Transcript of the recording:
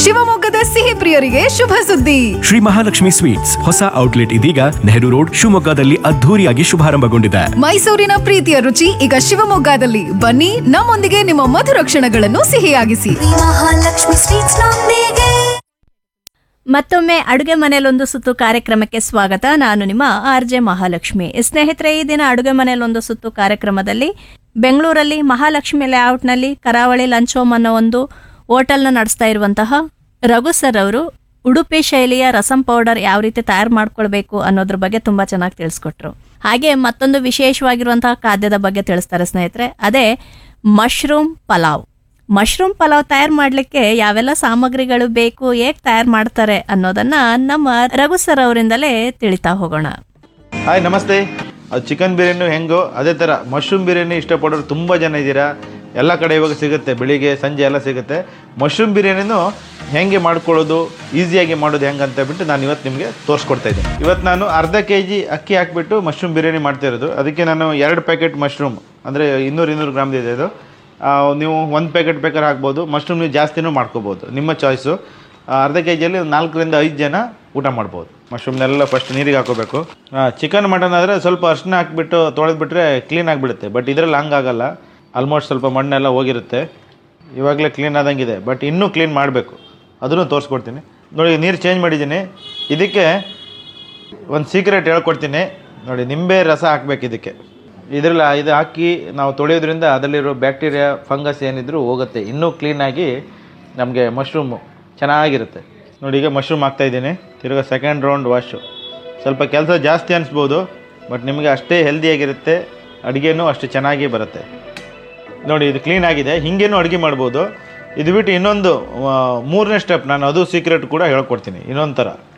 ಶಿವಮೊಗ್ಗದ ಸಿಹಿ ಪ್ರಿಯರಿಗೆ ಶುಭ ಸುದ್ದಿ ಶ್ರೀ ಮಹಾಲಕ್ಷ್ಮಿ ಸ್ವೀಟ್ಸ್ ಹೊಸ ಔಟ್ಲೆಟ್ ಇದೀಗ ನೆಹರು ರೋಡ್ ಶಿವಮೊಗ್ಗದಲ್ಲಿ ಅದ್ಧೂರಿಯಾಗಿ ಶುಭಾರಂಭಗೊಂಡಿದೆ ಮೈಸೂರಿನ ಪ್ರೀತಿಯ ರುಚಿ ಈಗ ಶಿವಮೊಗ್ಗದಲ್ಲಿ ಬನ್ನಿ ನಮ್ಮೊಂದಿಗೆ ನಿಮ್ಮ ಮಧುರ ಕ್ಷಣಗಳನ್ನು ಸಿಹಿಯಾಗಿಸಿ ಮಹಾಲಕ್ಷ್ಮಿ ಸ್ವೀಟ್ಸ್ ನೊಂದಿಗೆ ಮತ್ತೊಮ್ಮೆ ಅಡುಗೆ ಮನೆಯಲ್ಲೊಂದು ಸುತ್ತು ಕಾರ್ಯಕ್ರಮಕ್ಕೆ ಸ್ವಾಗತ ನಾನು ನಿಮ್ಮ ಆರ್ ಜೆ ಮಹಾಲಕ್ಷ್ಮಿ ಸ್ನೇಹಿತರೆ ಈ ದಿನ ಅಡುಗೆ ಮನೆಯಲ್ಲೊಂದು ಸುತ್ತು ಕಾರ್ಯಕ್ರಮದಲ್ಲಿ ಬೆಂಗಳೂರಲ್ಲಿ ಮಹಾಲಕ್ಷ್ಮಿ ಲೇಔಟ್ನಲ್ಲಿ ಕರಾವಳಿ ಲಂಚ್ ಹೋಮ್ ಅನ್ನೋ ಒಂದು ಹೋಟೆಲ್ನ ನಡೆಸ್ತಾ ಇರುವಂತಹ ರಘು ಸರ್ ಅವರು ಉಡುಪಿ ಶೈಲಿಯ ರಸಂ ಪೌಡರ್ ಯಾವ ರೀತಿ ತಯಾರು ಮಾಡ್ಕೊಳ್ಬೇಕು ಅನ್ನೋದ್ರ ಬಗ್ಗೆ ತುಂಬಾ ಚೆನ್ನಾಗಿ ತಿಳಿಸ್ಕೊಟ್ರು ಹಾಗೆ ಮತ್ತೊಂದು ವಿಶೇಷವಾಗಿರುವಂತಹ ಖಾದ್ಯದ ಬಗ್ಗೆ ತಿಳಿಸ್ತಾರೆ ಸ್ನೇಹಿತರೆ ಅದೇ ಮಶ್ರೂಮ್ ಪಲಾವ್ ಮಶ್ರೂಮ್ ಪಲಾವ್ ತಯಾರು ಮಾಡಲಿಕ್ಕೆ ಯಾವೆಲ್ಲ ಸಾಮಗ್ರಿಗಳು ಬೇಕು ಹೇಗೆ ತಯಾರು ಮಾಡ್ತಾರೆ ಅನ್ನೋದನ್ನ ನಮ್ಮ ರಘು ಸರ್ ಅವರಿಂದಲೇ ತಿಳಿತಾ ಹೋಗೋಣ ಹಾಯ್ ನಮಸ್ತೆ ಅದು ಚಿಕನ್ ಬಿರಿಯಾನಿ ಹೆಂಗೋ ಅದೇ ಥರ ಮಶ್ರೂಮ್ ಬಿರಿಯಾನಿ ಇಷ್ಟಪಡೋರು ತುಂಬ ಜನ ಇದ್ದೀರಾ ಎಲ್ಲ ಕಡೆ ಇವಾಗ ಸಿಗುತ್ತೆ ಬೆಳಿಗ್ಗೆ ಸಂಜೆ ಎಲ್ಲ ಸಿಗುತ್ತೆ ಮಶ್ರೂಮ್ ಬಿರಿಯಾನಿನೂ ಹೆಂಗೆ ಮಾಡ್ಕೊಳ್ಳೋದು ಈಸಿಯಾಗಿ ಮಾಡೋದು ಹೆಂಗೆ ಅಂತ ಬಿಟ್ಟು ನಾನು ಇವತ್ತು ನಿಮಗೆ ತೋರಿಸ್ಕೊಡ್ತಾ ಇದ್ದೀನಿ ಇವತ್ತು ನಾನು ಅರ್ಧ ಕೆ ಜಿ ಅಕ್ಕಿ ಹಾಕ್ಬಿಟ್ಟು ಮಶ್ರೂಮ್ ಬಿರಿಯಾನಿ ಮಾಡ್ತಾ ಇರೋದು ಅದಕ್ಕೆ ನಾನು ಎರಡು ಪ್ಯಾಕೆಟ್ ಮಶ್ರೂಮ್ ಅಂದರೆ ಇನ್ನೂರು ಇನ್ನೂರು ಗ್ರಾಮ್ದು ಇದೆ ಇದು ಆ, ನೀವು ಒಂದು ಪ್ಯಾಕೆಟ್ ಬೇಕಾದ್ರೆ ಹಾಕ್ಬೋದು ಮಶ್ರೂಮ್ ನೀವು ಜಾಸ್ತಿನೂ ಮಾಡ್ಕೋಬೋದು ನಿಮ್ಮ ಚಾಯ್ಸು ಅರ್ಧ ಕೆ ಜಿಯಲ್ಲಿ ನಾಲ್ಕರಿಂದ ಐದು ಜನ ಊಟ ಮಾಡ್ಬೋದು ಮಶ್ರೂಮ್ನೆಲ್ಲ ಫಸ್ಟ್ ನೀರಿಗೆ ಹಾಕೋಬೇಕು ಚಿಕನ್ ಮಟನ್ ಆದರೆ ಸ್ವಲ್ಪ ಅರ್ಶಿನ ಹಾಕ್ಬಿಟ್ಟು ತೊಳೆದ್ಬಿಟ್ರೆ ಕ್ಲೀನ್ ಆಗಿಬಿಡುತ್ತೆ ಬಟ್ ಇದರಲ್ಲಿ ಹಂಗಾಗಲ್ಲ ಆಲ್ಮೋಸ್ಟ್ ಸ್ವಲ್ಪ ಮಣ್ಣೆಲ್ಲ ಹೋಗಿರುತ್ತೆ ಇವಾಗಲೇ ಕ್ಲೀನ್ ಆದಂಗಿದೆ ಬಟ್ ಇನ್ನೂ ಕ್ಲೀನ್ ಮಾಡಬೇಕು ಅದನ್ನು ತೋರಿಸ್ಕೊಡ್ತೀನಿ ನೋಡಿ ನೀರು ಚೇಂಜ್ ಮಾಡಿದ್ದೀನಿ ಇದಕ್ಕೆ ಒಂದು ಸೀಕ್ರೆಟ್ ಹೇಳ್ಕೊಡ್ತೀನಿ ನೋಡಿ ನಿಂಬೆ ರಸ ಹಾಕ್ಬೇಕು ಇದಕ್ಕೆ ಇದರಲ್ಲಿ ಇದು ಹಾಕಿ ನಾವು ತೊಳೆಯೋದ್ರಿಂದ ಅದರಲ್ಲಿರೋ ಬ್ಯಾಕ್ಟೀರಿಯಾ ಫಂಗಸ್ ಏನಿದ್ರು ಹೋಗುತ್ತೆ ಇನ್ನೂ ಕ್ಲೀನಾಗಿ ನಮಗೆ ಮಶ್ರೂಮು ಚೆನ್ನಾಗಿರುತ್ತೆ ನೋಡಿ ಈಗ ಮಶ್ರೂಮ್ ಹಾಕ್ತಾ ಇದ್ದೀನಿ ತಿರ್ಗಾ ಸೆಕೆಂಡ್ ರೌಂಡ್ ವಾಶು ಸ್ವಲ್ಪ ಕೆಲಸ ಜಾಸ್ತಿ ಅನಿಸ್ಬೋದು ಬಟ್ ನಿಮಗೆ ಅಷ್ಟೇ ಹೆಲ್ದಿಯಾಗಿರುತ್ತೆ ಅಡುಗೆನೂ ಅಷ್ಟು ಚೆನ್ನಾಗಿ ಬರುತ್ತೆ ನೋಡಿ ಇದು ಕ್ಲೀನ್ ಆಗಿದೆ ಹಿಂಗೇನು ಅಡುಗೆ ಮಾಡ್ಬೋದು ಇದು ಬಿಟ್ಟು ಇನ್ನೊಂದು ಆ, ಮೂರನೇ ಸ್ಟೆಪ್ ನಾನು ಅದು ಸೀಕ್ರೆಟ್ ಕೂಡ ಹೇಳ್ಕೊಡ್ತೀನಿ ಇನ್ನೊಂದು ಥರ